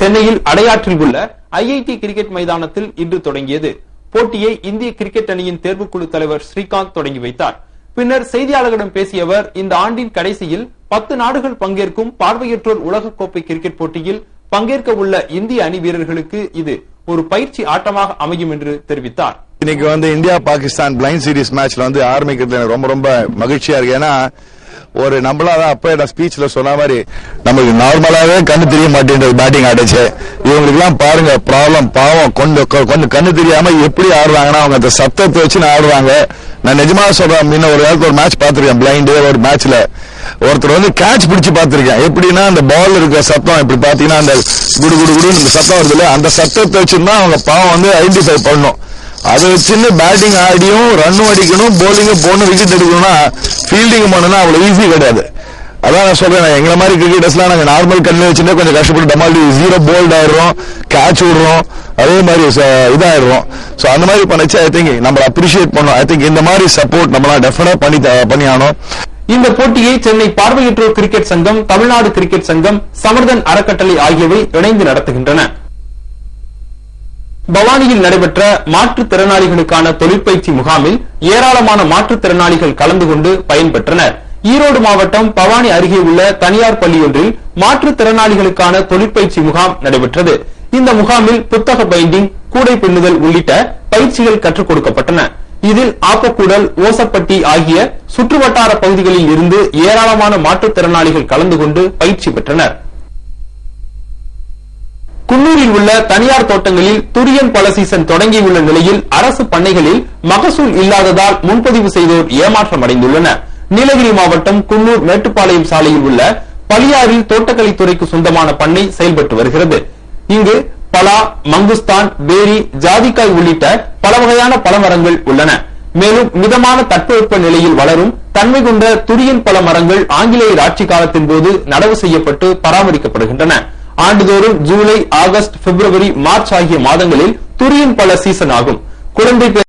சென்னையில் அடையாற்றில் உள்ள IIT cricket மைதானத்தில் இன்று தொடங்கியது போட்டியை இந்திய கிரிக்கெட் அணியின் தேர்வுக்குழு தலைவர் ஸ்ரீகாந்த் தொடங்கி வைத்தார் பின்னர் செய்தியாளர்களிடம் பேசிய அவர் இந்த ஆண்டின் கடைசியில் பத்து நாடுகள் பங்கேற்கும் பார்வையற்றோர் உலகக்கோப்பை கிரிக்கெட் போட்டியில் பங்கேற்க உள்ள இந்திய அணி வீரர்களுக்கு இது ஒரு பயிற்சி ஆட்டமாக அமையும் என்று தெரிவித்தார் இன்னைக்கு வந்து இந்தியா பாகிஸ்தான் பிளைண்ட் சீரிஸ் மேட்ச்ல வந்து ஆரம்பிக்கிறது எனக்கு ரொம்ப ரொம்ப மகிழ்ச்சியா இருக்கு ஏன்னா ஒரு நம்மளாதான் அப்ப நான் ஸ்பீச்ல சொன்ன மாதிரி நமக்கு நார்மலாவே கண்ணு தெரிய மாட்டேன்றது பேட்டிங் ஆடுச்சு இவங்களுக்கு எல்லாம் பாருங்க ப்ராப்ளம் பாவம் கொஞ்சம் கொஞ்சம் கண்ணு தெரியாம எப்படி ஆடுறாங்கன்னா அவங்க அந்த சத்தத்தை வச்சு ஆடுறாங்க நான் நிஜமா சொல்றேன் முன்ன ஒரு காலத்துல ஒரு மேட்ச் பார்த்திருக்கேன் பிளைண்டே ஒரு மேட்ச்ல ஒருத்தர் வந்து கேட்ச் பிடிச்சு பார்த்திருக்கேன் எப்படின்னா அந்த பால் இருக்கிற சத்தம் இப்படி பாத்தீங்கன்னா அந்த குடு குடு குடு இந்த சத்தம் வருது இல்லையா அந்த சத்தத்தை வச்சுதான் அவங்க பாவம் வந்து ஐடென்டிஃபை பண்ணணும் அதை வச்சுன்னு பேட்டிங் ஆடியும் ரன்னும் அடிக்கணும் போலிங்கும் போகணும் விக்கெட் எடுக்கணும்னா ஃபீல்டிங் பண்ணணும் அவ்வளவு ஈஸி கிடையாது அதான் நான் சொல்றேன் எங்களை மாதிரி கிரிக்கெட்டர்ஸ்லாம் நாங்க நார்மல் கண்ணு வச்சுட்டு கொஞ்சம் கஷ்டப்பட்டு டமால் ஜீரோ போல்ட் ஆயிடுறோம் கேட்ச் விடுறோம் அதே மாதிரி ச- இதாயிடுறோம் சோ அந்த மாதிரி பண்ணச்சு ஐ திங்க் நம்ம அப்ரிஷியேட் பண்ணோம் ஐ திங்க் இந்த மாதிரி சப்போர்ட் நம்மளாம் டெஃபினட் பண்ணி த- பண்ணி ஆனோம் இந்த போட்டியை சென்னை பார்வையற்றோர் கிரிக்கெட் சங்கம் தமிழ்நாடு கிரிக்கெட் சங்கம் சமர்தன் அறக்கட்டளை ஆகியவை இணைந்து நடத்துகின்றன பவானியில் நடைபெற்ற மாற்றுத்திறனாளிகளுக்கான தொழிற்பயிற்சி முகாமில் ஏராளமான மாற்றுத்திறனாளிகள் கலந்து கொண்டு பயன்பெற்றனர் ஈரோடு மாவட்டம் பவானி அருகே உள்ள தனியார் பள்ளியொன்றில் மாற்றுத்திறனாளிகளுக்கான தொழிற்பயிற்சி முகாம் நடைபெற்றது இந்த முகாமில் புத்தக பைண்டிங் கூடை பின்னுதல் உள்ளிட்ட பயிற்சிகள் கற்றுக் கொடுக்கப்பட்டன இதில் ஆப்பக்கூடல் ஓசப்பட்டி ஆகிய சுற்றுவட்டார பகுதிகளில் இருந்து ஏராளமான மாற்றுத்திறனாளிகள் கலந்து கொண்டு பயிற்சி பெற்றனர் குன்னூரில் உள்ள தனியார் தோட்டங்களில் துரியன் பல சீசன் தொடங்கியுள்ள நிலையில் அரசு பண்ணைகளில் மகசூல் இல்லாததால் முன்பதிவு செய்தோர் ஏமாற்றம் அடைந்துள்ளனர் நீலகிரி மாவட்டம் குன்னூர் மேட்டுப்பாளையம் சாலையில் உள்ள பலியாறில் தோட்டக்கலைத்துறைக்கு சொந்தமான பண்ணை செயல்பட்டு வருகிறது இங்கு பலா மங்குஸ்தான் பேரி ஜாதிக்காய் உள்ளிட்ட பல வகையான பழமரங்கள் உள்ளன மேலும் மிதமான தட்பவெப்ப நிலையில் வளரும் தன்மை கொண்ட துரியன் பல மரங்கள் ஆங்கிலேயர் ஆட்சி காலத்தின் போது நடவு செய்யப்பட்டு பராமரிக்கப்படுகின்றன ஆண்டுதோறும் ஜூலை ஆகஸ்ட் பிப்ரவரி மார்ச் ஆகிய மாதங்களில் துரியன் பல சீசன் ஆகும் குழந்தை பேறு